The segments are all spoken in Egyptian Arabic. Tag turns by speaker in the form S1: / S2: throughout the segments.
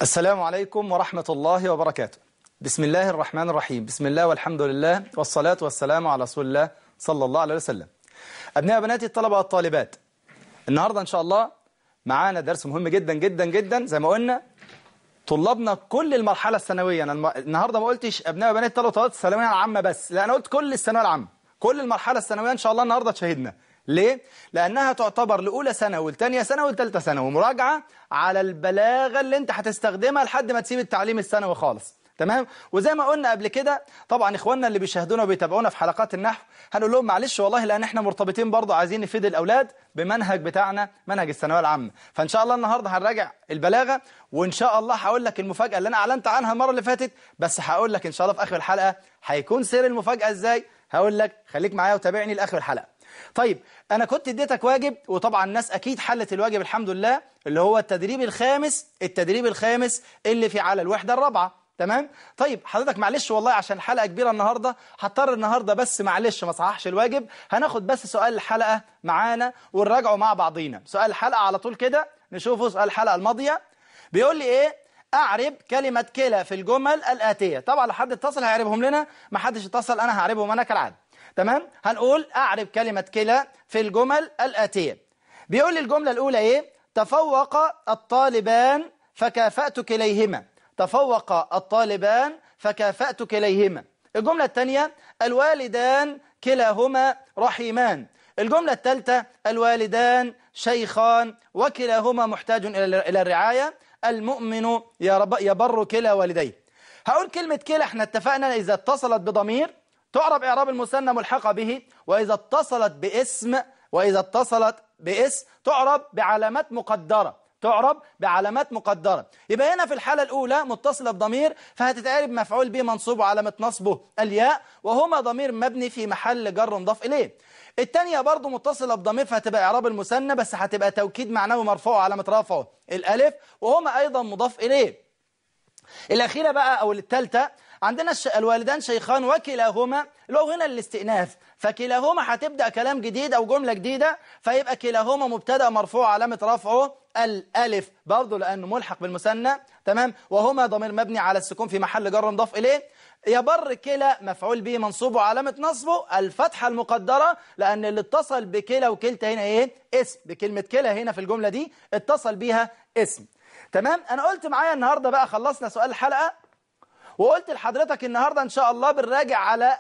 S1: السلام عليكم ورحمة الله وبركاته بسم الله الرحمن الرحيم بسم الله والحمد لله والصلاة والسلام على رسول الله صلى الله عليه وسلم أبناء بناتي الطلبة والطالبات النهاردة إن شاء الله معانا درس مهم جدا جدا جدا زي ما قلنا طلابنا كل المرحلة الثانوية أنا الم- النهاردة ما قلتش أبناء وبنات الطلبة والطالبات الثانوية العامة بس لا أنا قلت كل الثانوية العامة كل المرحلة الثانوية إن شاء الله النهاردة تشاهدنا ليه؟ لأنها تعتبر لأولى ثانوي ولثانية ثانوي ولثالثة ثانوي مراجعة على البلاغة اللي أنت هتستخدمها لحد ما تسيب التعليم الثانوي خالص تمام وزي ما قلنا قبل كده طبعا اخواننا اللي بيشاهدونا وبيتابعونا في حلقات النحو هنقول لهم معلش والله لان احنا مرتبطين برضه عايزين نفيد الاولاد بمنهج بتاعنا منهج الثانويه العامه فان شاء الله النهارده هنراجع البلاغه وان شاء الله هقول لك المفاجاه اللي انا اعلنت عنها المره اللي فاتت بس هقول لك ان شاء الله في اخر الحلقه هيكون سر المفاجاه ازاي هقول لك خليك معايا وتابعني لاخر الحلقه طيب انا كنت اديتك واجب وطبعا الناس اكيد حلت الواجب الحمد لله اللي هو التدريب الخامس التدريب الخامس اللي في على الوحده الرابعه تمام طيب حضرتك معلش والله عشان الحلقه كبيره النهارده هضطر النهارده بس معلش ما صححش الواجب هناخد بس سؤال الحلقه معانا ونراجعه مع بعضينا سؤال الحلقه على طول كده نشوفه سؤال الحلقه الماضيه بيقول لي ايه اعرب كلمه كلا في الجمل الاتيه طبعا لو حد اتصل هيعربهم لنا ما حدش اتصل انا هعربهم انا كالعاده تمام هنقول اعرب كلمه كلا في الجمل الاتيه بيقول لي الجمله الاولى ايه تفوق الطالبان فكافأت كليهما تفوق الطالبان فكافأت كليهما الجملة الثانية الوالدان كلاهما رحيمان الجملة الثالثة الوالدان شيخان وكلاهما محتاج إلى إلى الرعاية المؤمن يرب- يبر كلا والديه هقول كلمة كلا احنا اتفقنا إذا اتصلت بضمير تعرب إعراب المثنى ملحقة به وإذا اتصلت باسم وإذا اتصلت باسم تعرب بعلامات مقدرة تعرب بعلامات مقدرة يبقى هنا في الحالة الأولى متصلة بضمير فهتتعرب مفعول به منصوب وعلامة نصبه الياء وهما ضمير مبني في محل جر مضاف إليه الثانية برضو متصلة بضمير فهتبقى إعراب المثنى بس هتبقى توكيد معنوي مرفوع علامة رفعه الألف وهما أيضا مضاف إليه الأخيرة بقى أو الثالثة عندنا الش... الوالدان شيخان وكلاهما اللي هو هنا الاستئناف فكلاهما هتبدأ كلام جديد أو جملة جديدة فيبقى كلاهما مبتدأ مرفوع علامة رفعه الألف برضه لأنه ملحق بالمثنى تمام وهما ضمير مبني على السكون في محل جر مضاف إليه يبر كلا مفعول به منصوب وعلامة نصبه الفتحة المقدرة لأن اللي اتصل بكلا وكلتا هنا إيه اسم بكلمة كلا هنا في الجملة دي اتصل بيها اسم تمام أنا قلت معايا النهاردة بقى خلصنا سؤال الحلقة وقلت لحضرتك النهاردة إن شاء الله بنراجع على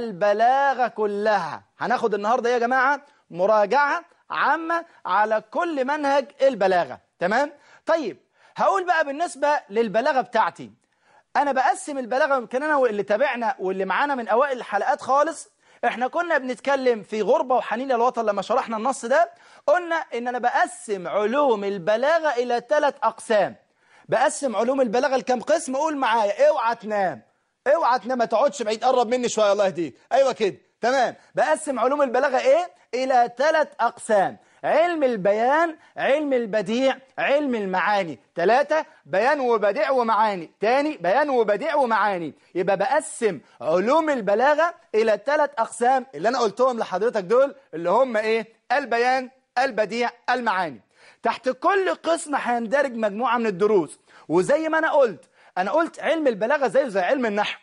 S1: البلاغة كلها هناخد النهاردة يا جماعة مراجعة عامة على كل منهج البلاغة تمام طيب هقول بقى بالنسبة للبلاغة بتاعتي أنا بقسم البلاغة يمكن أنا واللي تابعنا واللي معانا من أوائل الحلقات خالص احنا كنا بنتكلم في غربة وحنين الوطن لما شرحنا النص ده قلنا ان انا بقسم علوم البلاغة الى ثلاث اقسام بقسم علوم البلاغة لكام قسم قول معايا اوعى تنام اوعى تنام ما تقعدش بعيد قرب مني شوية الله يهديك ايوه كده تمام بقسم علوم البلاغة ايه الى ثلاث اقسام علم البيان علم البديع علم المعاني ثلاثة بيان وبديع ومعاني تاني بيان وبديع ومعاني يبقى بقسم علوم البلاغة إلى ثلاث أقسام اللي أنا قلتهم لحضرتك دول اللي هم إيه البيان البديع المعاني تحت كل قسم هيندرج مجموعة من الدروس وزي ما أنا قلت أنا قلت علم البلاغة زيه زي علم النحو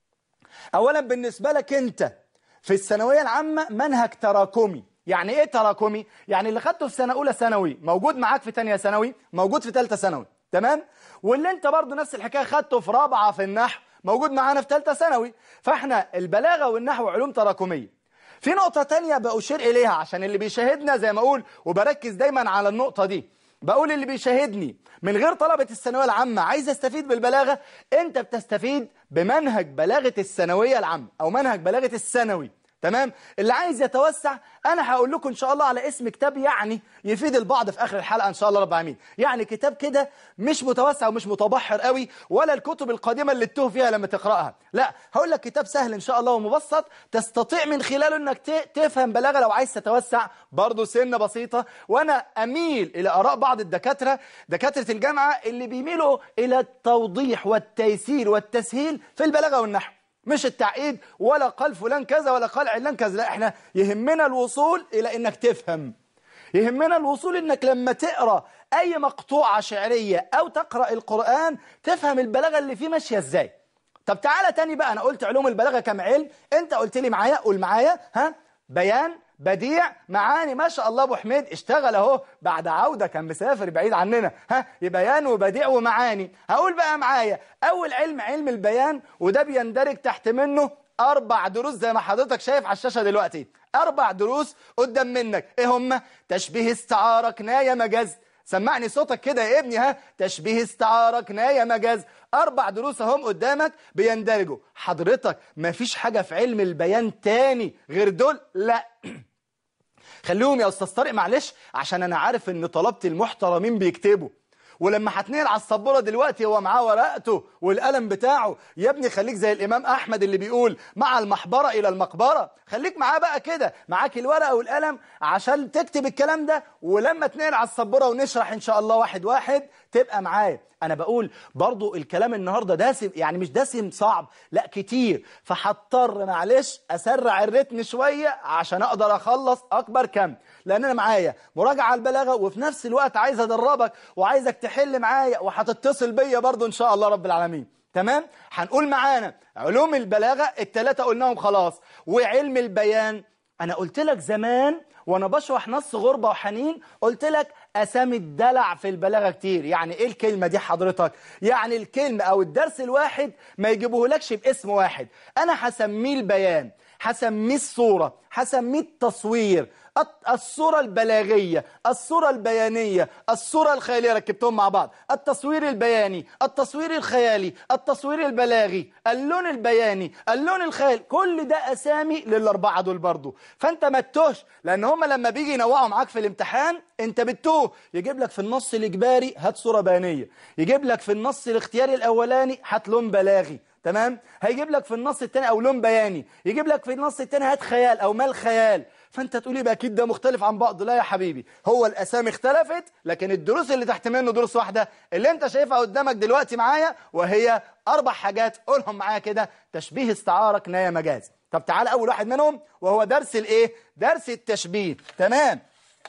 S1: اولا بالنسبه لك انت في الثانويه العامه منهج تراكمي يعني ايه تراكمي يعني اللي خدته في سنه اولى ثانوي موجود معاك في ثانيه ثانوي موجود في ثالثه ثانوي تمام واللي انت برضو نفس الحكايه خدته في رابعه في النحو موجود معانا في ثالثه ثانوي فاحنا البلاغه والنحو علوم تراكميه في نقطه تانية بأشير اليها عشان اللي بيشاهدنا زي ما اقول وبركز دايما على النقطه دي بقول اللي بيشاهدني من غير طلبة الثانوية العامة عايز استفيد بالبلاغة انت بتستفيد بمنهج بلاغة الثانوية العامة او منهج بلاغة الثانوي تمام اللي عايز يتوسع انا هقول لكم ان شاء الله على اسم كتاب يعني يفيد البعض في اخر الحلقه ان شاء الله رب العالمين يعني كتاب كده مش متوسع ومش متبحر قوي ولا الكتب القديمه اللي تتوه فيها لما تقراها لا هقول لك كتاب سهل ان شاء الله ومبسط تستطيع من خلاله انك ت- تفهم بلاغه لو عايز تتوسع برضه سنه بسيطه وانا اميل الى اراء بعض الدكاتره دكاتره الجامعه اللي بيميلوا الى التوضيح والتيسير والتسهيل في البلاغه والنحو مش التعقيد ولا قال فلان كذا ولا قال علان كذا لا احنا يهمنا الوصول الى انك تفهم يهمنا الوصول انك لما تقرأ اي مقطوعة شعرية او تقرأ القرآن تفهم البلاغة اللي فيه ماشية ازاي طب تعالى تاني بقى انا قلت علوم البلاغة كم علم انت قلت لي معايا قول معايا ها بيان بديع معاني ما شاء الله ابو حميد اشتغل اهو بعد عودة كان مسافر بعيد عننا ها بيان وبديع ومعاني هقول بقى معايا اول علم علم البيان وده بيندرج تحت منه اربع دروس زي ما حضرتك شايف على الشاشة دلوقتي اربع دروس قدام منك ايه هم تشبيه استعارة كناية مجاز سمعني صوتك كده يا ابني ها تشبيه استعارة كناية مجاز أربع دروس هم قدامك بيندرجوا حضرتك مفيش حاجة في علم البيان تاني غير دول لا خليهم يا أستاذ طارق معلش عشان أنا عارف إن طلبت المحترمين بيكتبوا ولما هتنقل على السبوره دلوقتي هو معاه ورقته والقلم بتاعه يا ابني خليك زي الامام احمد اللي بيقول مع المحبره الى المقبره خليك معاه بقى كده معاك الورقه والقلم عشان تكتب الكلام ده ولما تنقل على السبوره ونشرح ان شاء الله واحد واحد تبقى معايا انا بقول برضو الكلام النهارده دسم يعني مش دسم صعب لا كتير فهضطر معلش اسرع الريتم شويه عشان اقدر اخلص اكبر كم لان انا معايا مراجعه على البلاغه وفي نفس الوقت عايز ادربك وعايزك تحل معايا وهتتصل بيا برضو ان شاء الله رب العالمين تمام هنقول معانا علوم البلاغه الثلاثه قلناهم خلاص وعلم البيان انا قلت لك زمان وانا بشرح نص غربة وحنين قلت لك اسامي الدلع في البلاغة كتير يعني ايه الكلمة دي حضرتك يعني الكلمة او الدرس الواحد ما يجيبهولكش باسم واحد انا هسميه البيان هسميه الصورة هسميه التصوير الصورة البلاغية الصورة البيانية الصورة الخيالية ركبتهم مع بعض التصوير البياني التصوير الخيالي التصوير البلاغي اللون البياني اللون الخيالي كل ده أسامي للأربعة دول برضو فأنت ما تتوهش لأن هم لما بيجي ينوعوا معاك في الامتحان أنت بتوه يجيب لك في النص الإجباري هات صورة بيانية يجيب لك في النص الاختياري الأولاني هات لون بلاغي تمام هيجيب لك في النص الثاني او لون بياني يجيب لك في النص الثاني هات خيال او مال خيال فانت تقول يبقى اكيد ده مختلف عن بعض لا يا حبيبي هو الاسامي اختلفت لكن الدروس اللي تحت منه دروس واحده اللي انت شايفها قدامك دلوقتي معايا وهي اربع حاجات قولهم معايا كده تشبيه استعاره كنايه مجاز طب تعال اول واحد منهم وهو درس الايه درس التشبيه تمام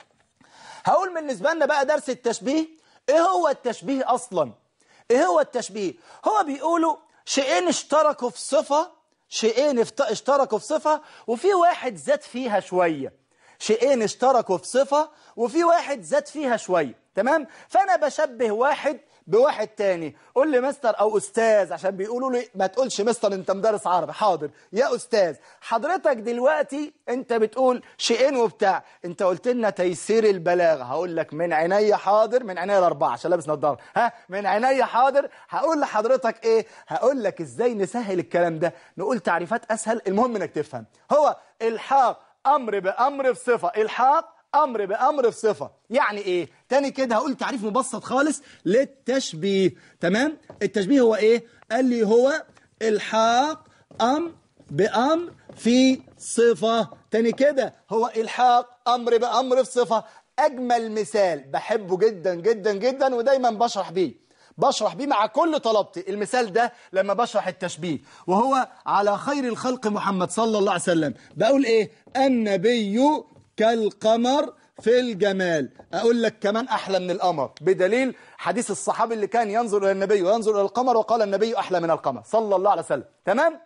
S1: هقول بالنسبه لنا بقى درس التشبيه ايه هو التشبيه اصلا ايه هو التشبيه هو بيقولوا شيئين اشتركوا في صفة شيئين اشتركوا في صفة وفي واحد زاد فيها شوية شيئين اشتركوا في صفة وفي واحد زاد فيها شوية تمام فأنا بشبه واحد بواحد تاني قول لي مستر او استاذ عشان بيقولوا لي ما تقولش مستر انت مدرس عربي حاضر يا استاذ حضرتك دلوقتي انت بتقول شيئين وبتاع انت قلت لنا تيسير البلاغه هقول لك من عينيا حاضر من عينيا الاربعه عشان لابس نظاره ها من عينيا حاضر هقول لحضرتك ايه هقول لك ازاي نسهل الكلام ده نقول تعريفات اسهل المهم انك تفهم هو الحاق امر بامر في صفه الحاق أمر بأمر في صفة يعني إيه؟ تاني كده هقول تعريف مبسط خالص للتشبيه تمام؟ التشبيه هو إيه؟ قال لي هو الحاق أمر بأمر في صفة تاني كده هو إلحاق أمر بأمر في صفة أجمل مثال بحبه جدا جدا جدا ودايما بشرح بيه بشرح بيه مع كل طلبتي المثال ده لما بشرح التشبيه وهو على خير الخلق محمد صلى الله عليه وسلم بقول ايه النبي كالقمر في الجمال أقول لك كمان أحلى من القمر بدليل حديث الصحابي اللي كان ينظر إلى النبي وينظر إلى القمر وقال النبي أحلى من القمر صلى الله عليه وسلم تمام؟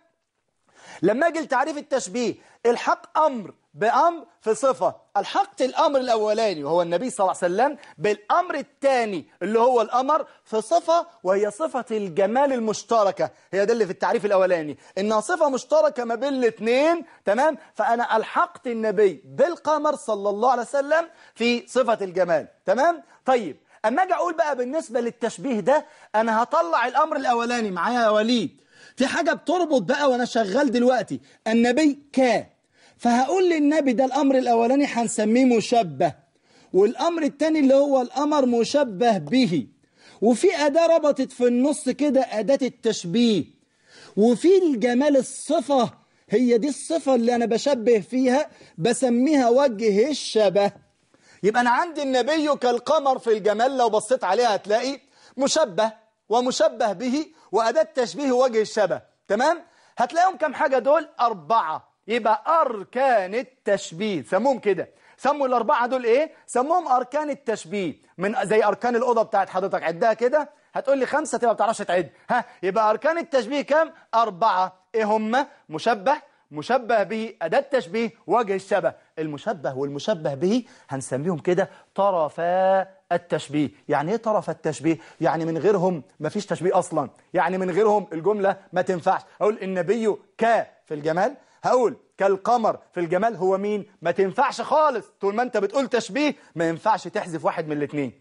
S1: لما أجي لتعريف التشبيه الحق أمر بأمر في صفة الحقت الأمر الأولاني وهو النبي صلى الله عليه وسلم بالأمر الثاني اللي هو الأمر في صفة وهي صفة الجمال المشتركة هي ده اللي في التعريف الأولاني إنها صفة مشتركة ما بين الاثنين تمام فأنا ألحقت النبي بالقمر صلى الله عليه وسلم في صفة الجمال تمام طيب أما أجي أقول بقى بالنسبة للتشبيه ده أنا هطلع الأمر الأولاني معايا يا وليد في حاجة بتربط بقى وأنا شغال دلوقتي النبي كا فهقول للنبي ده الأمر الأولاني هنسميه مشبه والأمر الثاني اللي هو الأمر مشبه به وفي أداة ربطت في النص كده أداة التشبيه وفي الجمال الصفة هي دي الصفة اللي أنا بشبه فيها بسميها وجه الشبه يبقى أنا عندي النبي كالقمر في الجمال لو بصيت عليها هتلاقي مشبه ومشبه به وأداة تشبيه وجه الشبه تمام؟ هتلاقيهم كم حاجة دول؟ أربعة يبقى أركان التشبيه سموهم كده سموا الأربعة دول إيه سموهم أركان التشبيه من زي أركان الأوضة بتاعت حضرتك عدها كده هتقول لي خمسة تبقى بتعرفش تعد ها يبقى أركان التشبيه كام أربعة إيه هم مشبه مشبه به أداة تشبيه وجه الشبه المشبه والمشبه به هنسميهم كده طرفا التشبيه يعني ايه طرف التشبيه يعني من غيرهم مفيش تشبيه أصلا يعني من غيرهم الجملة ما تنفعش أقول النبي ك في الجمال هقول كالقمر في الجمال هو مين ما تنفعش خالص طول ما انت بتقول تشبيه ما ينفعش تحذف واحد من الاثنين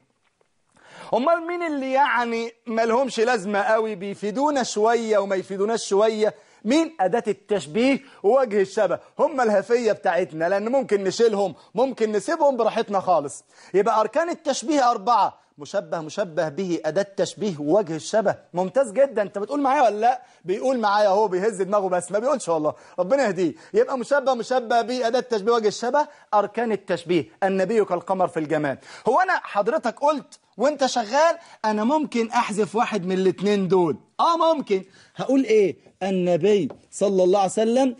S1: امال مين اللي يعني ما لهمش لازمه قوي بيفيدونا شويه وما يفيدوناش شويه مين أداة التشبيه ووجه الشبه هم الهفية بتاعتنا لأن ممكن نشيلهم ممكن نسيبهم براحتنا خالص يبقى أركان التشبيه أربعة مشبه مشبه به أداة تشبيه ووجه الشبه ممتاز جدا أنت بتقول معايا ولا لا بيقول معايا هو بيهز دماغه بس ما بيقولش والله ربنا يهديه يبقى مشبه مشبه به أداة تشبيه وجه الشبه أركان التشبيه النبي كالقمر في الجمال هو أنا حضرتك قلت وانت شغال انا ممكن احذف واحد من الاثنين دول اه ممكن هقول ايه النبي صلى الله عليه وسلم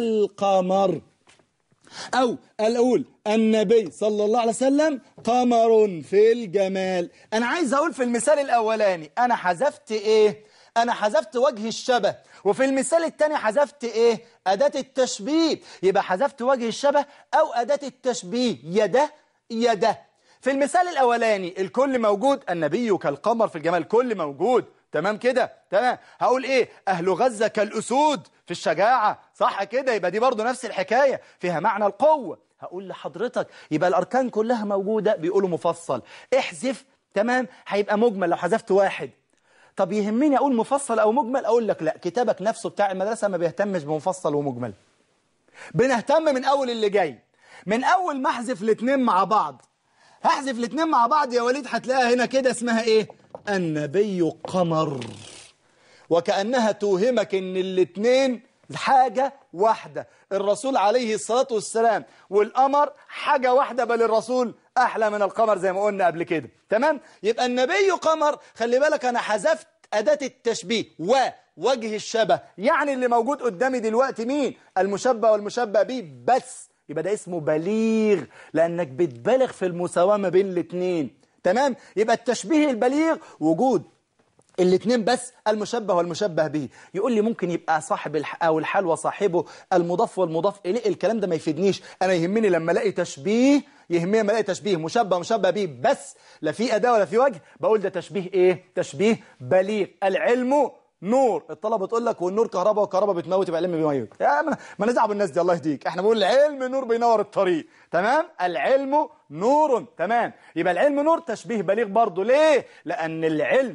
S1: كالقمر او الاقول النبي صلى الله عليه وسلم قمر في الجمال انا عايز اقول في المثال الاولاني انا حذفت ايه انا حذفت وجه الشبه وفي المثال الثاني حذفت ايه اداه التشبيه يبقى حذفت وجه الشبه او اداه التشبيه يده يده في المثال الأولاني الكل موجود النبي كالقمر في الجمال كل موجود تمام كده تمام هقول ايه أهل غزة كالأسود في الشجاعة صح كده يبقى دي برضو نفس الحكاية فيها معنى القوة هقول لحضرتك يبقى الأركان كلها موجودة بيقولوا مفصل احذف تمام هيبقى مجمل لو حذفت واحد طب يهمني أقول مفصل أو مجمل أقول لك لا كتابك نفسه بتاع المدرسة ما بيهتمش بمفصل ومجمل بنهتم من أول اللي جاي من أول ما احذف الاثنين مع بعض هحذف الاثنين مع بعض يا وليد هتلاقيها هنا كده اسمها ايه النبي قمر وكأنها توهمك ان الاثنين حاجة واحدة الرسول عليه الصلاة والسلام والقمر حاجة واحدة بل الرسول أحلى من القمر زي ما قلنا قبل كده تمام يبقى النبي قمر خلي بالك أنا حذفت أداة التشبيه ووجه الشبه يعني اللي موجود قدامي دلوقتي مين المشبه والمشبه به بس يبقى ده اسمه بليغ لأنك بتبالغ في المساواة ما بين الاثنين تمام يبقى التشبيه البليغ وجود الاثنين بس المشبه والمشبه به يقول لي ممكن يبقى صاحب الح... او الحال وصاحبه المضاف والمضاف اليه الكلام ده ما يفيدنيش انا يهمني لما الاقي تشبيه يهمني لما الاقي تشبيه مشبه مشبه به بس لا في اداه ولا في وجه بقول ده تشبيه ايه تشبيه بليغ العلم نور الطلبه تقول لك والنور كهرباء والكهرباء بتموت يبقى العلم بيموت يا ما ما نزعل بالناس دي الله يهديك احنا بنقول العلم نور بينور الطريق تمام العلم نور تمام يبقى العلم نور تشبيه بليغ برضه ليه لان العلم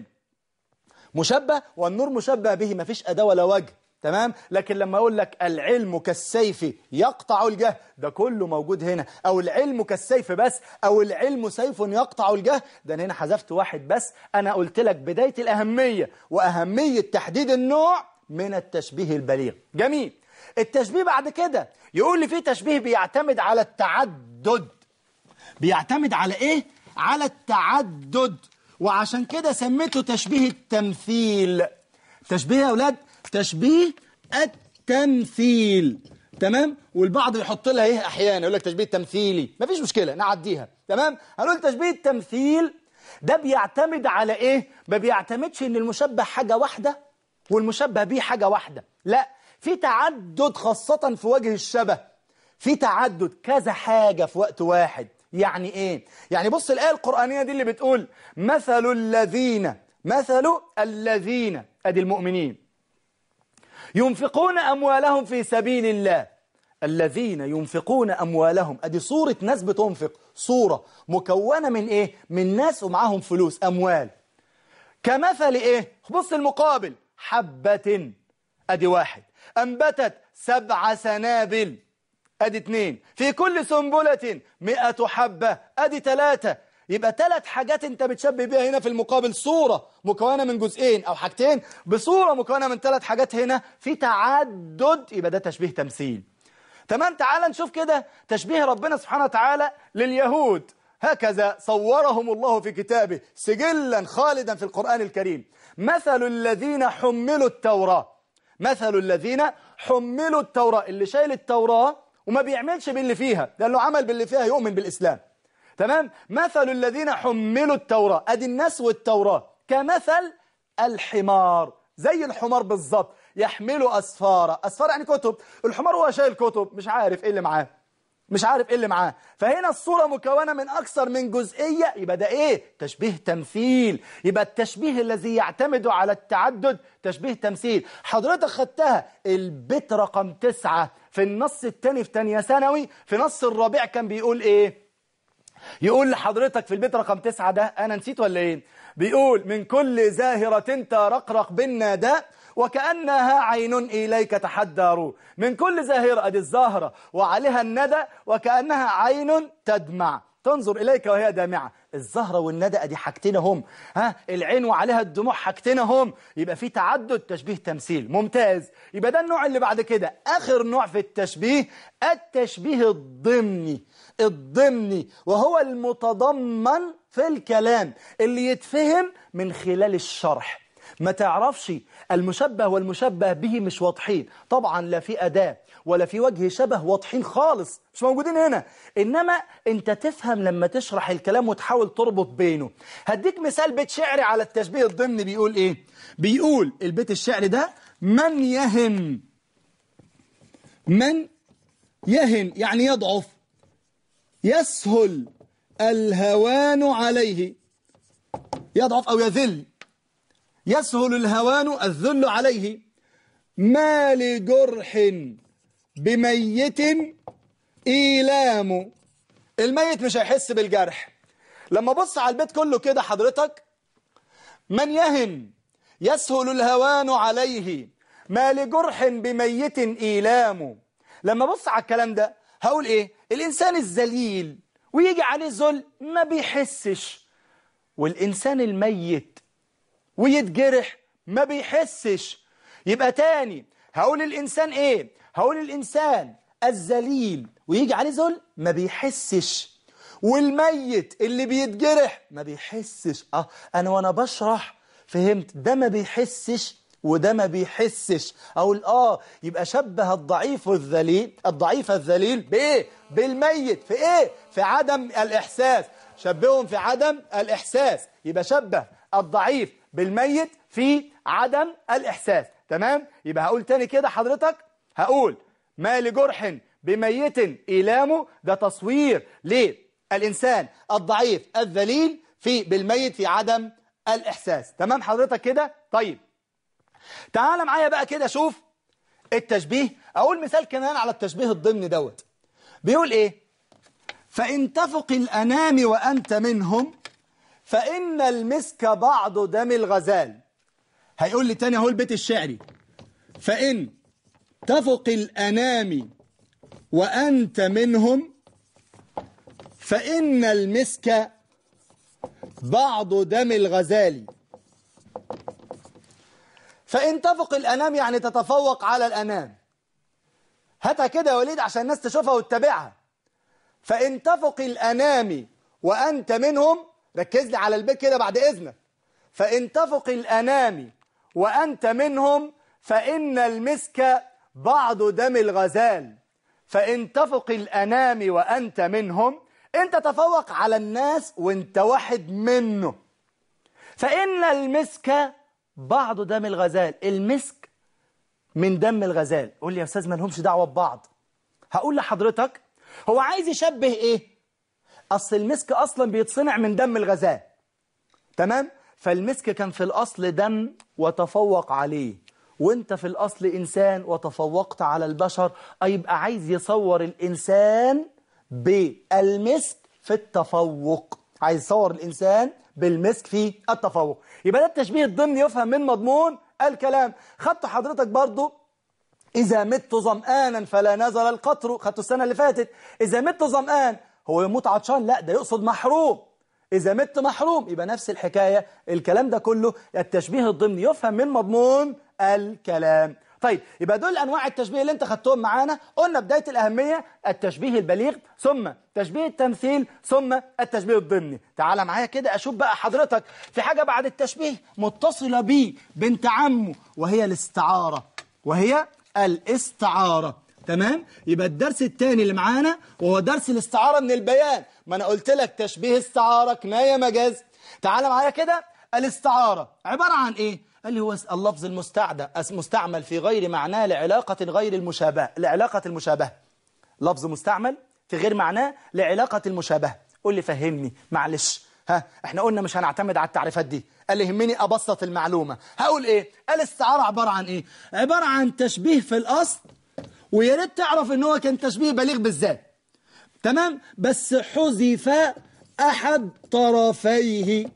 S1: مشبه والنور مشبه به ما فيش اداه ولا وجه تمام لكن لما اقول لك العلم كالسيف يقطع الجهل ده كله موجود هنا او العلم كالسيف بس او العلم سيف يقطع الجهل ده انا هنا حذفت واحد بس انا قلت لك بداية الاهمية واهمية تحديد النوع من التشبيه البليغ جميل التشبيه بعد كده يقول لي في تشبيه بيعتمد على التعدد بيعتمد على ايه على التعدد وعشان كده سميته تشبيه التمثيل تشبيه يا اولاد تشبيه التمثيل تمام والبعض يحط لها ايه احيانا يقول لك تشبيه تمثيلي مفيش مشكله نعديها تمام هنقول تشبيه التمثيل ده بيعتمد على ايه ما بيعتمدش ان المشبه حاجه واحده والمشبه به حاجه واحده لا في تعدد خاصه في وجه الشبه في تعدد كذا حاجه في وقت واحد يعني ايه يعني بص الايه القرانيه دي اللي بتقول مثل الذين مثل الذين ادي المؤمنين ينفقون أموالهم في سبيل الله الذين ينفقون أموالهم أدي صورة ناس بتنفق صورة مكونة من إيه؟ من ناس ومعاهم فلوس أموال كمثل إيه؟ بص المقابل حبة أدي واحد أنبتت سبع سنابل أدي اتنين في كل سنبلة مئة حبة أدي ثلاثة يبقى ثلاث حاجات انت بتشبه بيها هنا في المقابل صورة مكونة من جزئين او حاجتين بصورة مكونة من ثلاث حاجات هنا في تعدد يبقى ده تشبيه تمثيل تمام تعال نشوف كده تشبيه ربنا سبحانه وتعالى لليهود هكذا صورهم الله في كتابه سجلا خالدا في القرآن الكريم مثل الذين حملوا التوراة مثل الذين حملوا التوراة اللي شايل التوراة وما بيعملش باللي فيها لأنه عمل باللي فيها يؤمن بالإسلام تمام مثل الذين حملوا التوراة أدي الناس والتوراة كمثل الحمار زي الحمار بالظبط يحملوا أسفارة أسفار يعني كتب الحمار هو شايل كتب مش عارف إيه اللي معاه مش عارف ايه اللي معاه فهنا الصورة مكونة من أكثر من جزئية يبقى ده ايه تشبيه تمثيل يبقى التشبيه الذي يعتمد على التعدد تشبيه تمثيل حضرتك خدتها البيت رقم تسعة في النص الثاني في تانية ثانوي في نص الرابع كان بيقول ايه يقول لحضرتك في البيت رقم تسعة ده أنا نسيت ولا إيه بيقول من كل زاهرة ترقرق بالناداء وكأنها عين إليك تحدر من كل زاهرة أدي الزاهرة وعليها الندى وكأنها عين تدمع تنظر إليك وهي دامعة الزهرة والندى أدي حاجتين هم ها العين وعليها الدموع حاجتين هم يبقى في تعدد تشبيه تمثيل ممتاز يبقى ده النوع اللي بعد كده آخر نوع في التشبيه التشبيه الضمني الضمني وهو المتضمن في الكلام اللي يتفهم من خلال الشرح ما تعرفش المشبه والمشبه به مش واضحين طبعا لا في أداة ولا في وجه شبه واضحين خالص مش موجودين هنا إنما أنت تفهم لما تشرح الكلام وتحاول تربط بينه هديك مثال بيت شعري على التشبيه الضمني بيقول إيه بيقول البيت الشعري ده من يهن من يهن يعني يضعف يسهل الهوان عليه يضعف أو يذل يسهل الهوان الذل عليه ما لجرح بميت إيلام الميت مش هيحس بالجرح لما بص على البيت كله كده حضرتك من يهن يسهل الهوان عليه ما لجرح بميت إيلام لما بص على الكلام ده هقول إيه الإنسان الذليل ويجي عليه ذل ما بيحسش والإنسان الميت ويتجرح ما بيحسش يبقى تاني هقول الإنسان إيه هقول الإنسان الذليل ويجي عليه ذل ما بيحسش والميت اللي بيتجرح ما بيحسش اه انا وانا بشرح فهمت ده ما بيحسش وده ما بيحسش اقول اه يبقى شبه الضعيف الذليل الضعيف الذليل بايه بالميت في ايه في عدم الاحساس شبههم في عدم الاحساس يبقى شبه الضعيف بالميت في عدم الاحساس تمام يبقى هقول تاني كده حضرتك هقول ما لجرح بميت إيلامه ده تصوير للإنسان الضعيف الذليل في بالميت في عدم الإحساس تمام حضرتك كده طيب تعال معايا بقى كده شوف التشبيه أقول مثال كمان على التشبيه الضمني دوت بيقول إيه فإن تفق الأنام وأنت منهم فإن المسك بعض دم الغزال هيقول لي تاني اهو البيت الشعري فإن تفق الأنام وأنت منهم فإن المسك بعض دم الغزال فإن تفق الأنام يعني تتفوق على الأنام هاتها كده يا وليد عشان الناس تشوفها وتتابعها فإن تفق الأنام وأنت منهم ركز لي على البيت كده بعد إذنك فإن تفق الأنام وأنت منهم فإن المسك بعض دم الغزال فإن تفق الأنام وأنت منهم أنت تفوق على الناس وأنت واحد منه فإن المسك بعض دم الغزال المسك من دم الغزال قول لي يا أستاذ ما لهمش دعوة ببعض هقول لحضرتك هو عايز يشبه إيه أصل المسك أصلا بيتصنع من دم الغزال تمام فالمسك كان في الأصل دم وتفوق عليه وانت في الأصل إنسان وتفوقت على البشر يبقى عايز يصور الإنسان بالمسك في التفوق عايز يصور الإنسان بالمسك في التفوق يبقى ده التشبيه الضمني يفهم من مضمون الكلام خدت حضرتك برضو إذا مت ظمآنا فلا نزل القطر خدته السنة اللي فاتت إذا مت ظمآن هو يموت عطشان لا ده يقصد محروم إذا مت محروم يبقى نفس الحكاية الكلام ده كله التشبيه الضمني يفهم من مضمون الكلام طيب يبقى دول أنواع التشبيه اللي انت خدتهم معانا قلنا بداية الأهمية التشبيه البليغ ثم تشبيه التمثيل ثم التشبيه الضمني تعال معايا كده أشوف بقى حضرتك في حاجة بعد التشبيه متصلة بيه بنت عمه وهي الاستعارة وهي الاستعارة تمام يبقى الدرس الثاني اللي معانا وهو درس الاستعارة من البيان ما أنا قلت لك تشبيه استعارة كناية مجاز تعال معايا كده الاستعارة عبارة عن إيه قال لي هو اللفظ المستعدى مستعمل في غير معناه لعلاقة غير المشابهة لعلاقة المشابهة لفظ مستعمل في غير معناه لعلاقة المشابهة قول لي فهمني معلش ها احنا قلنا مش هنعتمد على التعريفات دي قال لي يهمني ابسط المعلومة هقول ايه الاستعارة عبارة عن ايه عبارة عن تشبيه في الاصل ويا ريت تعرف ان هو كان تشبيه بليغ بالذات تمام بس حذف احد طرفيه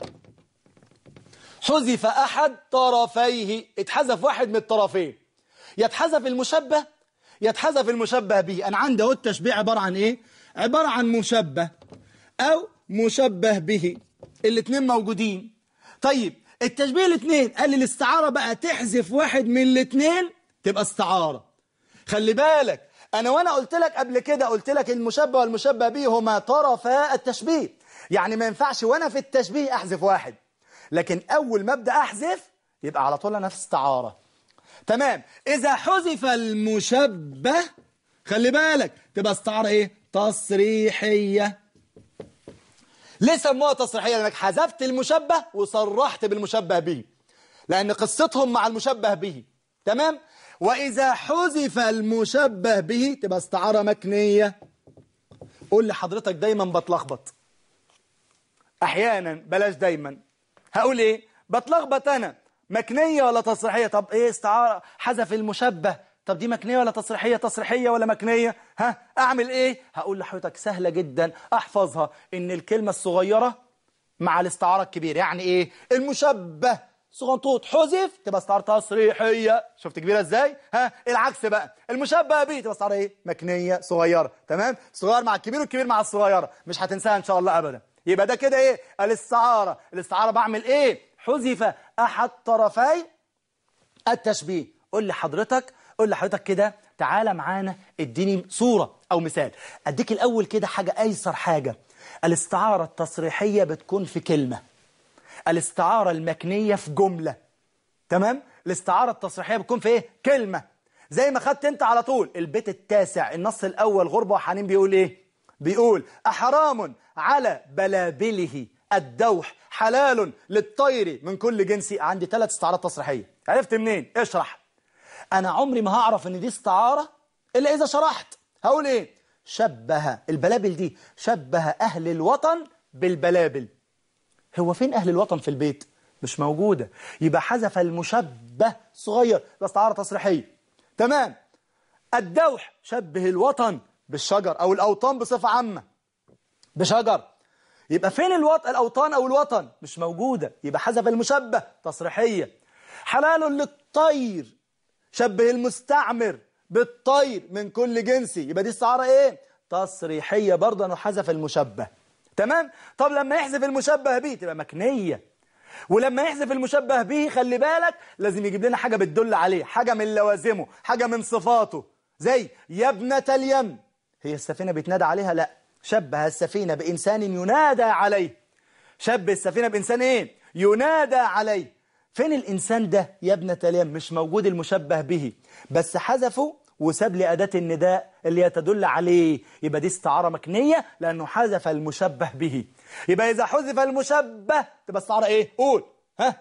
S1: حذف احد طرفيه اتحذف واحد من الطرفين يتحذف المشبه يتحذف المشبه به انا عندي اهو التشبيه عبارة عن ايه عبارة عن مشبه او مشبه به الاثنين موجودين طيب التشبيه الاثنين قال لي الاستعارة بقى تحذف واحد من الاثنين تبقى استعارة خلي بالك انا وانا قلت لك قبل كده قلت لك المشبه والمشبه به هما طرفا التشبيه يعني ما ينفعش وانا في التشبيه احذف واحد لكن اول ما ابدا احذف يبقى على طول انا في استعارة تمام اذا حذف المشبه خلي بالك تبقى استعارة ايه تصريحية ليه سموها تصريحية لأنك حذفت المشبه وصرحت بالمشبه به لأن قصتهم مع المشبه به تمام وإذا حذف المشبه به تبقى استعارة مكنية قول لحضرتك دايما بتلخبط أحيانا بلاش دايما هقول إيه بتلخبط أنا مكنية ولا تصريحية طب إيه استعارة حذف المشبه طب دي مكنية ولا تصريحية تصريحية ولا مكنية ها أعمل إيه هقول لحضرتك سهلة جدا أحفظها إن الكلمة الصغيرة مع الاستعارة الكبيرة يعني إيه المشبه صغنطوط حذف تبقى استعارة تصريحية شفت كبيرة إزاي ها العكس بقى المشبه به تبقى استعارة إيه مكنية صغيرة تمام صغير مع الكبير والكبير مع الصغيرة مش هتنساها إن شاء الله أبدا يبقى ده كده إيه الاستعارة الاستعارة بعمل إيه حذف أحد طرفي التشبيه قول لي حضرتك قول لحضرتك كده تعالى معانا اديني صورة أو مثال أديك الأول كده حاجة أيسر حاجة الاستعارة التصريحية بتكون في كلمة الاستعارة المكنية في جملة تمام الاستعارة التصريحية بتكون في ايه كلمة زي ما خدت انت على طول البيت التاسع النص الأول غربة وحنين بيقول ايه بيقول أحرام على بلابله الدوح حلال للطير من كل جنس عندي ثلاث استعارات تصريحية عرفت منين اشرح أنا عمري ما هعرف إن دي استعارة إلا إذا شرحت هقول إيه شبه البلابل دي شبه أهل الوطن بالبلابل هو فين أهل الوطن في البيت مش موجودة يبقى حذف المشبه صغير ده استعارة تصريحية تمام الدوح شبه الوطن بالشجر أو الأوطان بصفة عامة بشجر يبقى فين الوطن الأوطان أو الوطن مش موجودة يبقى حذف المشبه تصريحية حلال للطير شبه المستعمر بالطير من كل جنسي يبقى دي استعارة ايه تصريحية برضه انه حذف المشبه تمام طب لما يحذف المشبه به تبقى مكنية ولما يحذف المشبه به خلي بالك لازم يجيب لنا حاجة بتدل عليه حاجة من لوازمه حاجة من صفاته زي يا ابنة اليم هي السفينة بيتنادى عليها لا شبه السفينة بإنسان ينادى عليه شبه السفينة بإنسان ايه ينادى عليه فين الإنسان ده يا ابنة اليم مش موجود المشبه به بس حذفه وساب لي أداة النداء اللي يتدل عليه يبقى دي استعارة مكنية لأنه حذف المشبه به يبقى إذا حذف المشبه تبقى استعارة إيه قول ها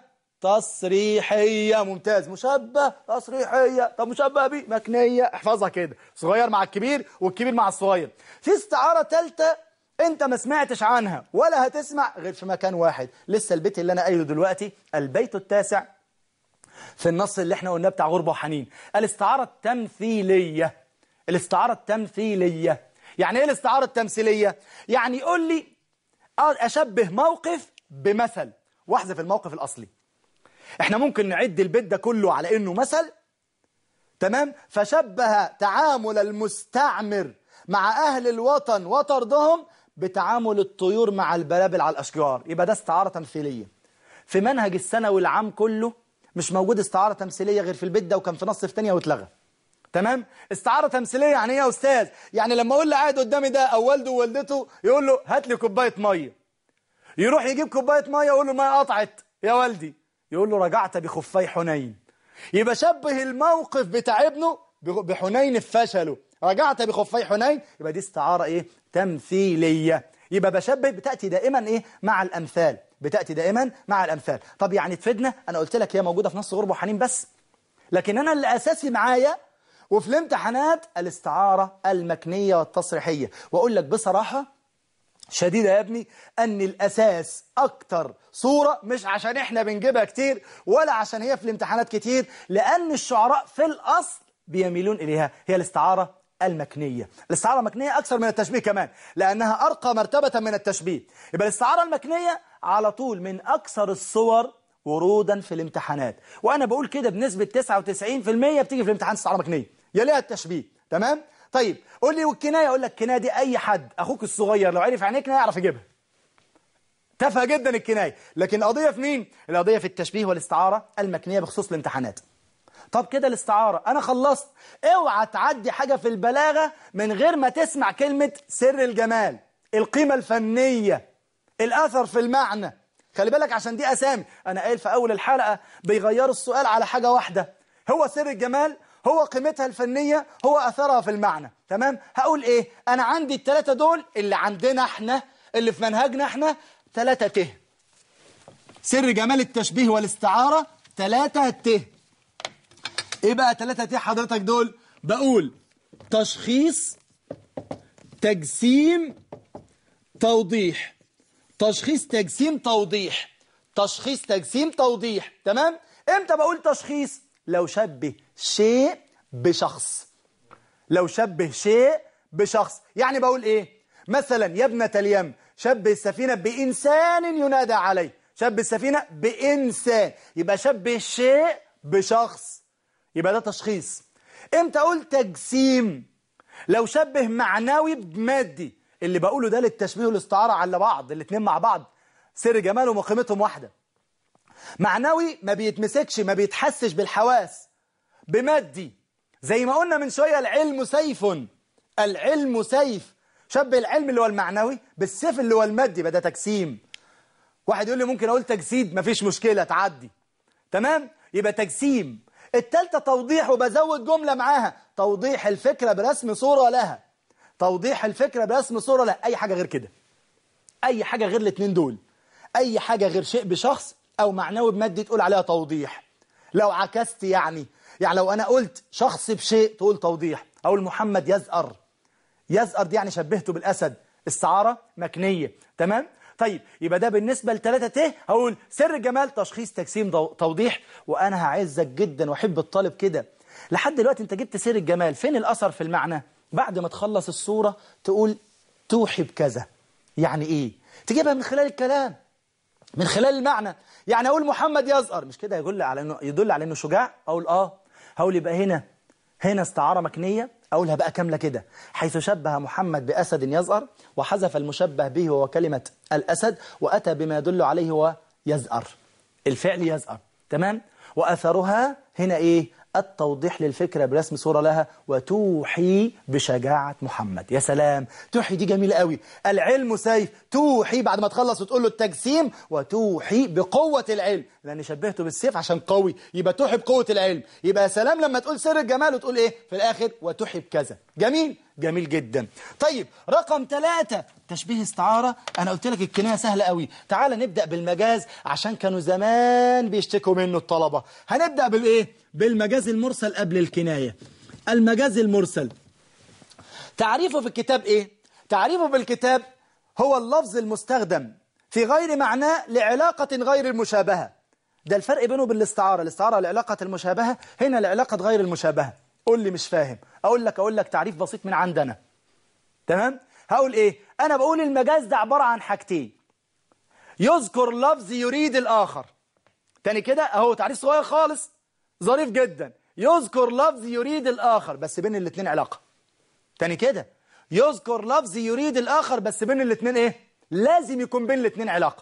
S1: تصريحية ممتاز مشبه تصريحية طب مشبه به مكنية احفظها كده صغير مع الكبير والكبير مع الصغير في استعارة ثالثة انت ما سمعتش عنها ولا هتسمع غير في مكان واحد لسه البيت اللي انا قايله دلوقتي البيت التاسع في النص اللي احنا قلناه بتاع غربة وحنين الاستعارة التمثيلية الاستعارة التمثيلية يعني ايه الاستعارة التمثيلية يعني يقول لي اشبه موقف بمثل واحذف الموقف الاصلي احنا ممكن نعد البيت ده كله على انه مثل تمام فشبه تعامل المستعمر مع اهل الوطن وطردهم بتعامل الطيور مع البلابل على الاشجار يبقى ده استعارة تمثيلية في منهج الثانوي العام كله مش موجود استعارة تمثيلية غير في البيت ده وكان في نص في تانية واتلغى تمام استعارة تمثيلية يعني ايه يا استاذ يعني لما اقول قاعد قدامي ده او والده ووالدته يقول له هات لي كوبايه ميه يروح يجيب كوبايه ميه يقول له ما قطعت يا والدي يقول له رجعت بخفي حنين يبقى شبه الموقف بتاع ابنه بحنين في فشله رجعت بخفي حنين يبقى دي استعارة إيه تمثيلية يبقى بشبه بتأتي دائما إيه مع الأمثال بتأتي دائما مع الأمثال طب يعني تفيدنا أنا قلت لك هي موجودة في نص غرب وحنين بس لكن أنا اللي أساسي معايا وفي الامتحانات الاستعارة المكنية والتصريحية وأقول لك بصراحة شديدة يا ابني أن الأساس أكتر صورة مش عشان إحنا بنجيبها كتير ولا عشان هي في الامتحانات كتير لأن الشعراء في الأصل بيميلون إليها هي الاستعارة المكنية الاستعارة المكنية أكثر من التشبيه كمان لأنها أرقى مرتبة من التشبيه يبقى الاستعارة المكنية على طول من أكثر الصور ورودا في الامتحانات وأنا بقول كده بنسبة 99% بتيجي في الامتحان استعارة مكنية يليها التشبيه تمام طيب قول لي والكناية أقول لك الكناية دي أي حد أخوك الصغير لو عرف عينيك يعرف يجيبها تافهه جدا الكناية لكن القضية في مين؟ القضية في التشبيه والاستعارة المكنية بخصوص الامتحانات طب كده الاستعارة أنا خلصت اوعى تعدي حاجة في البلاغة من غير ما تسمع كلمة سر الجمال القيمة الفنية الأثر في المعنى خلي بالك عشان دي أسامي أنا قايل في أول الحلقة بيغيروا السؤال على حاجة واحدة هو سر الجمال هو قيمتها الفنية هو أثرها في المعنى تمام هقول إيه أنا عندي الثلاثة دول اللي عندنا إحنا اللي في منهجنا إحنا ثلاثة ته سر جمال التشبيه والاستعارة ثلاثة ته ايه بقى ثلاثة ته حضرتك دول بقول تشخيص تجسيم توضيح تشخيص تجسيم توضيح تشخيص تجسيم توضيح تمام امتى بقول تشخيص لو شبه شيء بشخص لو شبه شيء بشخص يعني بقول ايه مثلا يا ابنة اليم شبه السفينة بإنسان ينادى عليه شبه السفينة بإنسان يبقى شبه شيء بشخص يبقى ده تشخيص امتى اقول تجسيم لو شبه معنوي بمادي اللي بقوله ده للتشبيه والاستعارة على بعض الاثنين مع بعض سر جمالهم وقيمتهم واحدة معنوي ما بيتمسكش ما بيتحسش بالحواس بمادي زي ما قلنا من شوية العلم سيف العلم سيف شبه العلم اللي هو المعنوي بالسيف اللي هو المادي يبقى ده تجسيم واحد يقول لي ممكن اقول تجسيد مفيش مشكلة تعدي تمام يبقى تجسيم التالتة توضيح وبزود جملة معاها توضيح الفكرة برسم صورة لها توضيح الفكرة برسم صورة لها أي حاجة غير كده أي حاجة غير الاثنين دول أي حاجة غير شيء بشخص أو معنوي بمادي تقول عليها توضيح لو عكست يعني يعني لو أنا قلت شخص بشيء تقول توضيح أقول محمد يزأر يزأر دي يعني شبهته بالأسد استعارة مكنية تمام طيب يبقى ده بالنسبة لثلاثة ته هقول سر الجمال تشخيص تجسيم توضيح وأنا هعزك جدا وأحب الطالب كده لحد دلوقتي أنت جبت سر الجمال فين الأثر في المعنى بعد ما تخلص الصورة تقول توحي بكذا يعني إيه تجيبها من خلال الكلام من خلال المعنى يعني أقول محمد يزأر مش كده يدل على إنه يدل على إنه شجاع أقول آه هقول يبقى هنا هنا استعارة مكنية أقولها بقى كاملة كده حيث شبه محمد بأسد يزأر وحذف المشبه به وهو كلمة الأسد وأتى بما يدل عليه هو يزأر الفعل يزأر تمام وأثرها هنا إيه التوضيح للفكرة برسم صورة لها وتوحي بشجاعة محمد يا سلام توحي دي جميلة قوي العلم سيف توحي بعد ما تخلص وتقول له التجسيم وتوحي بقوة العلم لأن شبهته بالسيف عشان قوي يبقى توحي بقوة العلم يبقى يا سلام لما تقول سر الجمال وتقول إيه في الآخر وتوحي بكذا جميل جميل جدا طيب رقم ثلاثة تشبيه استعارة أنا قلت لك الكناية سهلة قوي تعال نبدأ بالمجاز عشان كانوا زمان بيشتكوا منه الطلبة هنبدأ بالإيه بالمجاز المرسل قبل الكناية المجاز المرسل تعريفه في الكتاب إيه تعريفه بالكتاب هو اللفظ المستخدم في غير معناه لعلاقة غير المشابهة ده الفرق بينه بالاستعارة الاستعارة لعلاقة المشابهة هنا لعلاقة غير المشابهة قول لي مش فاهم اقول لك اقول لك تعريف بسيط من عندنا تمام هقول ايه انا بقول المجاز ده عبارة عن حاجتين يذكر لفظ يريد الاخر تاني كده اهو تعريف صغير خالص ظريف جدا يذكر لفظ يريد الاخر بس بين الاثنين علاقة تاني كده يذكر لفظ يريد الاخر بس بين الاثنين ايه لازم يكون بين الاثنين علاقة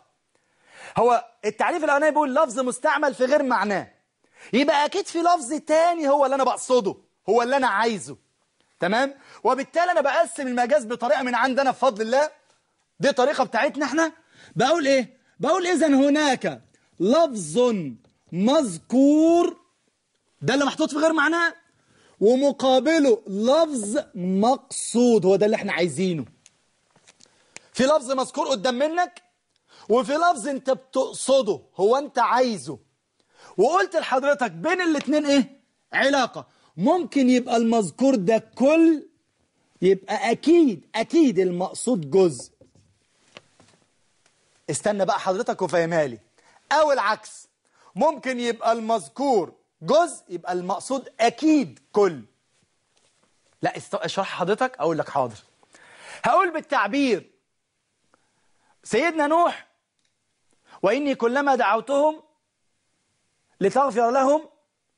S1: هو التعريف الاولاني بيقول لفظ مستعمل في غير معناه يبقى اكيد في لفظ تاني هو اللي انا بقصده هو اللي أنا عايزه تمام وبالتالي أنا بقسم المجاز بطريقة من عندنا بفضل الله دي طريقة بتاعتنا احنا بقول إيه بقول إذا هناك لفظ مذكور ده اللي محطوط في غير معناه ومقابله لفظ مقصود هو ده اللي احنا عايزينه في لفظ مذكور قدام منك وفي لفظ انت بتقصده هو انت عايزه وقلت لحضرتك بين الاتنين ايه علاقة ممكن يبقى المذكور ده كل يبقى اكيد اكيد المقصود جزء استنى بقى حضرتك وفهمها لي او العكس ممكن يبقى المذكور جزء يبقى المقصود اكيد كل لا اشرح حضرتك اقول لك حاضر هقول بالتعبير سيدنا نوح وإني كلما دعوتهم لتغفر لهم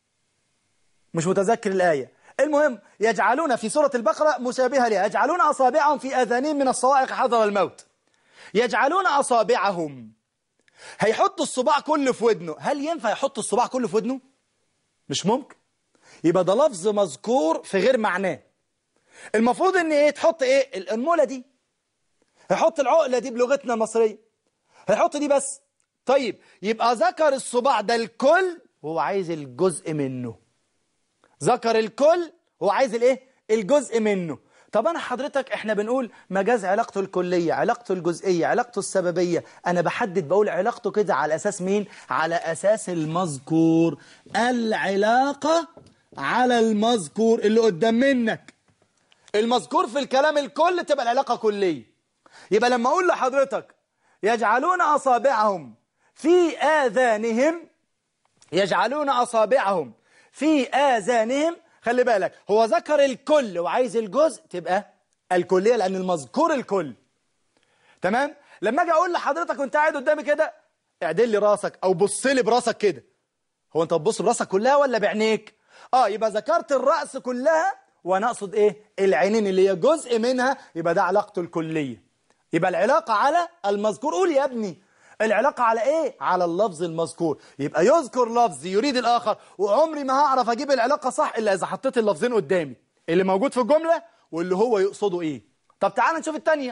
S1: مش متذكر الآية المهم يجعلون في سورة البقرة مشابهة لها يجعلون أصابعهم في آذانهم من الصواعق حذر الموت يجعلون أصابعهم هيحطوا الصباع كله في ودنه هل ينفع يحطوا الصباع كله في ودنه؟ مش ممكن يبقى ده لفظ مذكور في غير معناه المفروض ان ايه تحط ايه الانمولة دي هيحط العقلة دي بلغتنا المصرية هيحط دي بس طيب يبقى ذكر الصباع ده الكل وهو عايز الجزء منه ذكر الكل هو عايز الايه الجزء منه طب انا حضرتك احنا بنقول مجاز علاقته الكلية علاقته الجزئية علاقته السببية انا بحدد بقول علاقته كده على اساس مين على اساس المذكور العلاقة على المذكور اللي قدام منك المذكور في الكلام الكل تبقى العلاقة كلية يبقى لما اقول لحضرتك يجعلون اصابعهم في اذانهم يجعلون اصابعهم في اذانهم خلي بالك هو ذكر الكل وعايز الجزء تبقى الكلية لأن المذكور الكل تمام لما اجي اقول لحضرتك وانت قاعد قدامي كده اعدل لي راسك او بص لي براسك كده هو انت بتبص براسك كلها ولا بعينيك اه يبقى ذكرت الرأس كلها وانا اقصد ايه العينين اللي هي جزء منها يبقى ده علاقته الكلية يبقى العلاقة على المذكور قول يا ابني العلاقة على ايه على اللفظ المذكور يبقى يذكر لفظ يريد الاخر وعمري ما هعرف اجيب العلاقة صح الا اذا حطيت اللفظين قدامي اللي موجود في الجملة واللي هو يقصده ايه طب تعال نشوف التانية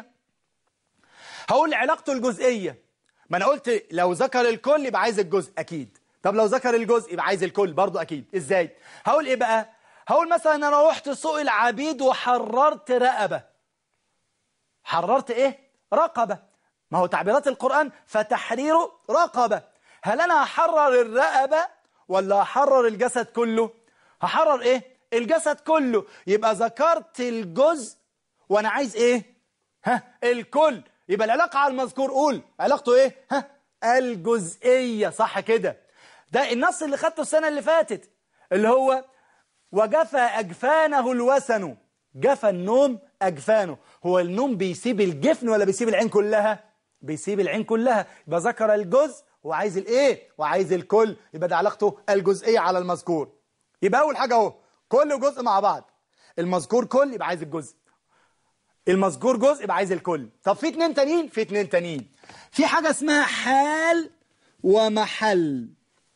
S1: هقول علاقته الجزئية ما انا قلت لو ذكر الكل يبقى عايز الجزء اكيد طب لو ذكر الجزء يبقى عايز الكل برضو اكيد ازاي هقول ايه بقى هقول مثلا انا رحت سوق العبيد وحررت رقبة حررت ايه رقبة ما هو تعبيرات القرآن فتحرير رقبة هل أنا هحرر الرقبة ولا هحرر الجسد كله هحرر إيه الجسد كله يبقى ذكرت الجزء وأنا عايز إيه ها الكل يبقى العلاقة على المذكور قول علاقته إيه ها الجزئية صح كده ده النص اللي خدته السنة اللي فاتت اللي هو وجفى أجفانه الوسن جفى النوم أجفانه هو النوم بيسيب الجفن ولا بيسيب العين كلها بيسيب العين كلها يبقى ذكر الجزء وعايز الايه وعايز الكل يبقى ده علاقته الجزئيه على المذكور يبقى اول حاجه اهو كل جزء مع بعض المذكور كل يبقى عايز الجزء المذكور جزء يبقى عايز الكل طب في اتنين تانيين في اتنين تانيين في حاجه اسمها حال ومحل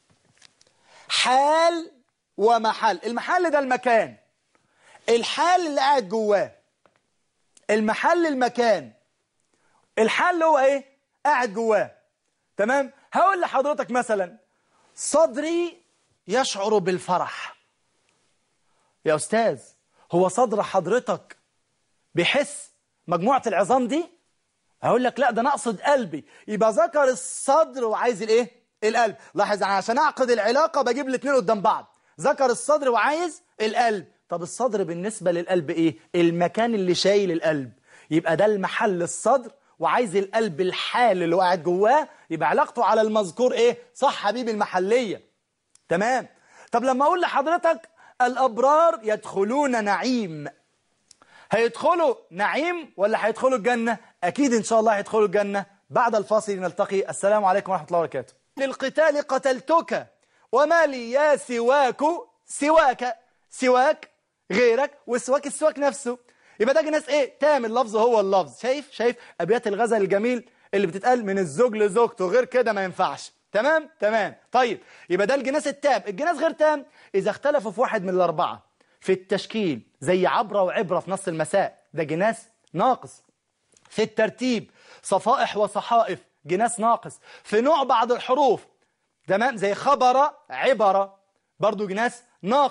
S1: حال ومحل المحل ده المكان الحال اللي قاعد جواه المحل المكان الحل هو ايه قاعد جواه تمام هقول لحضرتك مثلا صدري يشعر بالفرح يا استاذ هو صدر حضرتك بيحس مجموعة العظام دي هقول لك لا ده انا اقصد قلبي يبقى ذكر الصدر وعايز الايه القلب لاحظ انا عشان اعقد العلاقة بجيب الاثنين قدام بعض ذكر الصدر وعايز القلب طب الصدر بالنسبة للقلب ايه المكان اللي شايل القلب يبقى ده المحل الصدر وعايز القلب الحال اللي قاعد جواه يبقى علاقته على المذكور ايه صح حبيبي المحلية تمام طب لما اقول لحضرتك الابرار يدخلون نعيم هيدخلوا نعيم ولا هيدخلوا الجنة اكيد ان شاء الله هيدخلوا الجنة بعد الفاصل نلتقي السلام عليكم ورحمة الله وبركاته للقتال قتلتك وما لي يا سواك سواك سواك غيرك وسواك السواك نفسه يبقى ده جناس ايه تام اللفظ هو اللفظ شايف شايف ابيات الغزل الجميل اللي بتتقال من الزوج لزوجته غير كده ما ينفعش تمام تمام طيب يبقى ده الجناس التام الجناس غير تام اذا اختلفوا في واحد من الاربعه في التشكيل زي عبره وعبره في نص المساء ده جناس ناقص في الترتيب صفائح وصحائف جناس ناقص في نوع بعض الحروف تمام زي خبر عبره برضو جناس ناقص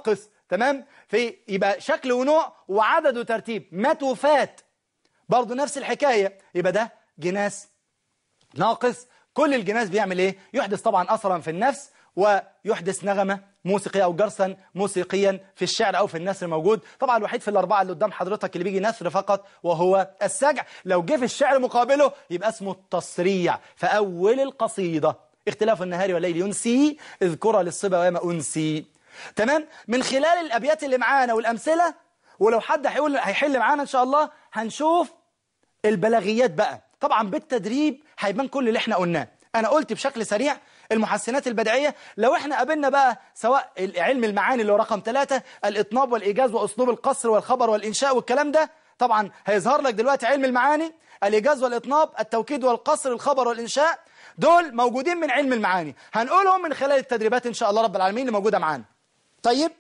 S1: تمام في يبقى شكل ونوع وعدد وترتيب مات وفات برضه نفس الحكاية يبقى ده جناس ناقص كل الجناس بيعمل ايه يحدث طبعا أثرا في النفس ويحدث نغمة موسيقية أو جرسا موسيقيا في الشعر أو في النثر موجود طبعا الوحيد في الأربعة اللي قدام حضرتك اللي بيجي نثر فقط وهو السجع لو جه في الشعر مقابله يبقى اسمه التصريع فأول القصيدة اختلاف النهار والليل ينسي اذكر للصبا وما أنسي تمام من خلال الأبيات اللي معانا والأمثلة ولو حد هيقول هيحل معانا إن شاء الله هنشوف البلاغيات بقى طبعا بالتدريب هيبان كل اللي احنا قلناه انا قلت بشكل سريع المحسنات البديعية لو احنا قابلنا بقى سواء علم المعاني اللي هو رقم ثلاثة الإطناب والإيجاز وأسلوب القصر والخبر والإنشاء والكلام ده طبعا هيظهر لك دلوقتي علم المعاني الإيجاز والإطناب التوكيد والقصر الخبر والإنشاء دول موجودين من علم المعاني هنقولهم من خلال التدريبات إن شاء الله رب العالمين اللي موجودة معانا طيب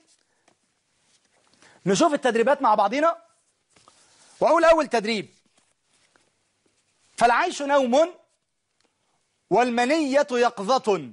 S1: نشوف التدريبات مع بعضنا وأقول أول تدريب فالعيش نوم والمنية يقظة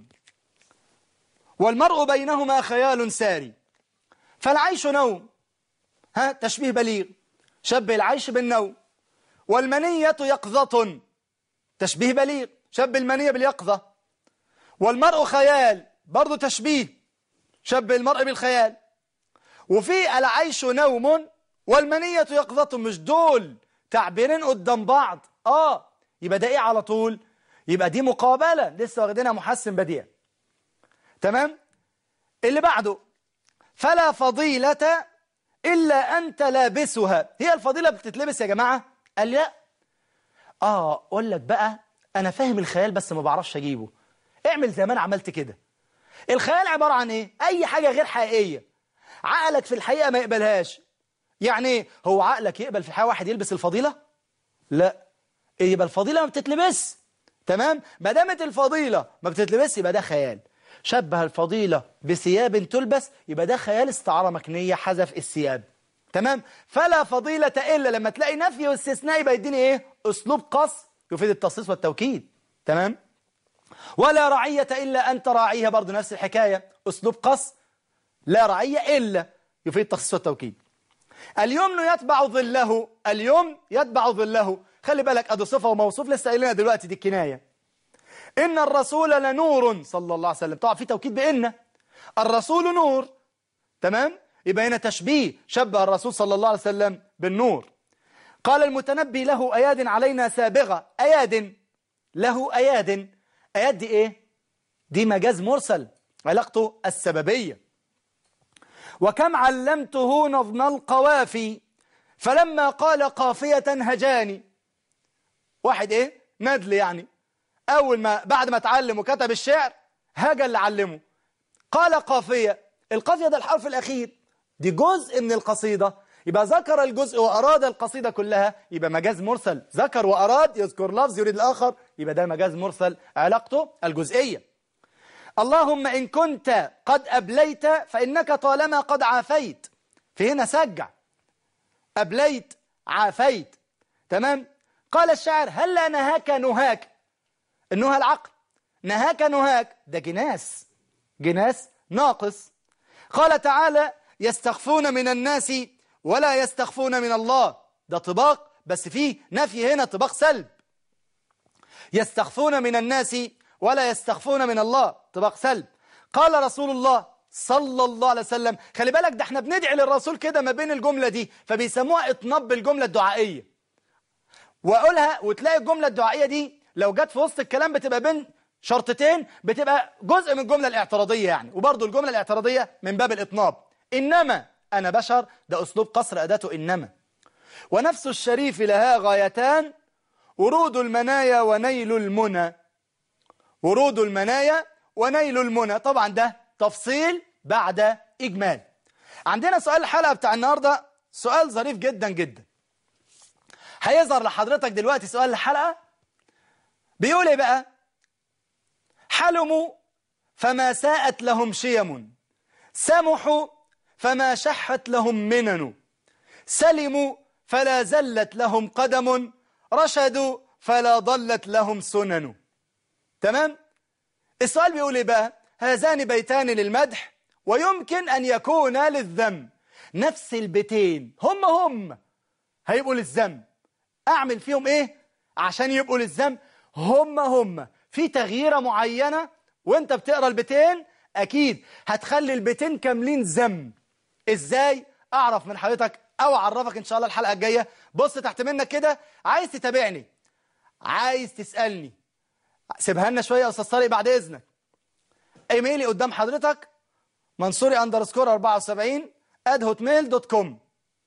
S1: والمرء بينهما خيال ساري فالعيش نوم ها تشبيه بليغ شبه العيش بالنوم والمنية يقظة تشبيه بليغ شبه المنية باليقظة والمرء خيال برضو تشبيه شبه المرء بالخيال وفي العيش نوم والمنية يقظة مش دول تعبيرين قدام بعض اه يبقى ده ايه على طول يبقى دي مقابلة لسه واخدينها محسن بديع تمام اللي بعده فلا فضيلة إلا أنت لابسها هي الفضيلة بتتلبس يا جماعة قال لا آه أقول لك بقى أنا فاهم الخيال بس ما بعرفش أجيبه اعمل زي ما أنا عملت كده الخيال عبارة عن إيه أي حاجة غير حقيقية عقلك في الحقيقة ما يقبلهاش يعني إيه هو عقلك يقبل في الحقيقة واحد يلبس الفضيلة لا يبقى الفضيلة ما بتتلبس تمام ما دامت الفضيلة ما بتتلبس يبقى ده خيال شبه الفضيلة بثياب تلبس يبقى ده خيال استعارة مكنية حذف الثياب تمام فلا فضيلة إلا لما تلاقي نفي واستثناء يبقى يديني إيه أسلوب قص يفيد التصريف والتوكيد تمام ولا رعية إلا أنت راعيها برضو نفس الحكاية أسلوب قص لا رعية إلا يفيد التصريف والتوكيد اليمن يتبع ظله اليمن يتبع ظله خلي بالك ادي صفه وموصوف لسه قايلينها دلوقتي دي الكنايه ان الرسول لنور صلى الله عليه وسلم طبعا في توكيد بان الرسول نور تمام يبقى هنا تشبيه شبه الرسول صلى الله عليه وسلم بالنور قال المتنبي له اياد علينا سابغه اياد له اياد اياد دي ايه دي مجاز مرسل علاقته السببيه وكم علمته نظم القوافي فلما قال قافية هجاني واحد ايه ندل يعني اول ما بعد ما اتعلم وكتب الشعر هاجا اللي علمه قال قافية القافية ده الحرف الاخير دي جزء من القصيدة يبقى ذكر الجزء واراد القصيدة كلها يبقى مجاز مرسل ذكر واراد يذكر لفظ يريد الاخر يبقى ده مجاز مرسل علاقته الجزئية اللهم إن كنت قد أبليت فإنك طالما قد عافيت في هنا سجع أبليت عافيت تمام قال الشاعر هل نهاك نهاك النهى العقل نهاك نهاك ده جناس جناس ناقص قال تعالى يستخفون من الناس ولا يستخفون من الله ده طباق بس فيه نفي هنا طباق سلب يستخفون من الناس ولا يستخفون من الله طباق سلب قال رسول الله صلى الله عليه وسلم خلي بالك ده احنا بندعي للرسول كده ما بين الجملة دي فبيسموها اطناب بالجملة الدعائية واقولها وتلاقي الجملة الدعائية دي لو جت في وسط الكلام بتبقى بين شرطتين بتبقى جزء من الجملة الاعتراضية يعني وبرضه الجملة الاعتراضية من باب الإطناب إنما أنا بشر ده أسلوب قصر أداته إنما ونفس الشريف لها غايتان ورود المنايا ونيل المنى ورود المنايا ونيل المنى طبعا ده تفصيل بعد إجمال عندنا سؤال الحلقة بتاع النهاردة سؤال ظريف جدا جدا هيظهر لحضرتك دلوقتي سؤال الحلقة بيقول ايه بقى حلموا فما ساءت لهم شيم سمحوا فما شحت لهم منن سلموا فلا زلت لهم قدم رشدوا فلا ضلت لهم سنن تمام السؤال بيقول ايه بقى هذان بيتان للمدح ويمكن أن يكون للذم نفس البيتين هم هم هيبقوا للذم أعمل فيهم إيه عشان يبقوا للذم هم هم في تغييرة معينة وانت بتقرأ البيتين أكيد هتخلي البيتين كاملين ذم إزاي أعرف من حضرتك أو أعرفك إن شاء الله الحلقة الجاية بص تحت منك كده عايز تتابعني عايز تسألني سيبها لنا شوية يا أستاذ طارق بعد إذنك ايميلي قدام حضرتك منصوري اندرسكور 74 اد هوتميل دوت كوم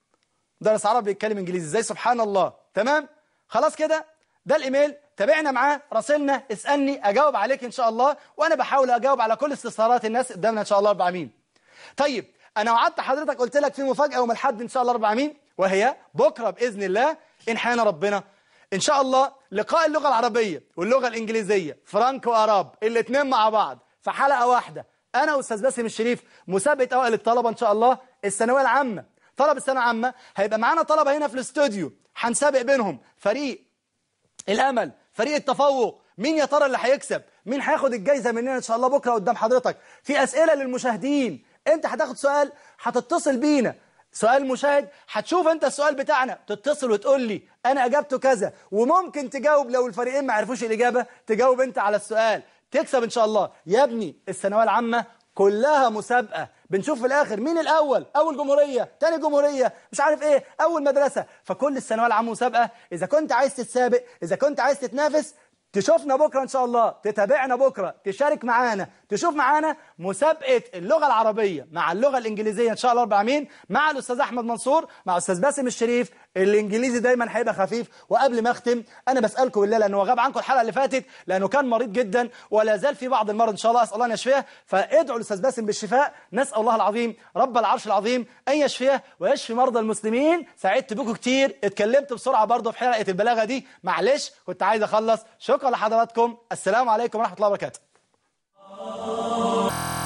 S1: درس عربي بيتكلم انجليزي ازاي سبحان الله تمام خلاص كده ده الايميل تابعنا معاه راسلنا اسالني اجاوب عليك ان شاء الله وانا بحاول اجاوب على كل استفسارات الناس قدامنا ان شاء الله 400 طيب انا وعدت حضرتك قلت لك في مفاجاه يوم الاحد ان شاء الله 400 وهي بكره باذن الله ان حيانا ربنا ان شاء الله لقاء اللغه العربيه واللغه الانجليزيه فرانك واراب الاثنين مع بعض في حلقه واحده انا واستاذ باسم الشريف مسابقه اوائل الطلبه ان شاء الله الثانويه العامه طلب الثانويه العامه هيبقى معانا طلبه هنا في الاستوديو هنسابق بينهم فريق الامل فريق التفوق مين يا ترى اللي هيكسب مين هياخد الجايزه مننا ان شاء الله بكره قدام حضرتك في اسئله للمشاهدين انت هتاخد سؤال هتتصل بينا سؤال مشاهد هتشوف انت السؤال بتاعنا تتصل وتقول لي انا اجابته كذا وممكن تجاوب لو الفريقين ما عرفوش الاجابه تجاوب انت على السؤال تكسب ان شاء الله يا ابني الثانويه العامه كلها مسابقه بنشوف في الاخر مين الاول اول جمهوريه تاني جمهوريه مش عارف ايه اول مدرسه فكل الثانويه العامه مسابقه اذا كنت عايز تتسابق اذا كنت عايز تتنافس تشوفنا بكرة إن شاء الله تتابعنا بكرة تشارك معانا تشوف معانا مسابقة اللغة العربية مع اللغة الإنجليزية إن شاء الله أربع مين مع الأستاذ أحمد منصور مع الأستاذ باسم الشريف الإنجليزي دايما هيبقى خفيف وقبل ما أختم أنا بسألكم بالله لأنه غاب عنكم الحلقة اللي فاتت لأنه كان مريض جدا ولا زال في بعض المرض إن شاء الله أسأل الله أن يشفيه فادعوا الأستاذ باسم بالشفاء نسأل الله العظيم رب العرش العظيم أن يشفيه ويشفي مرضى المسلمين سعدت بكم كتير اتكلمت بسرعة برضه في حلقة البلاغة دي معلش كنت عايز أخلص شكرا لحضراتكم السلام عليكم ورحمة الله وبركاته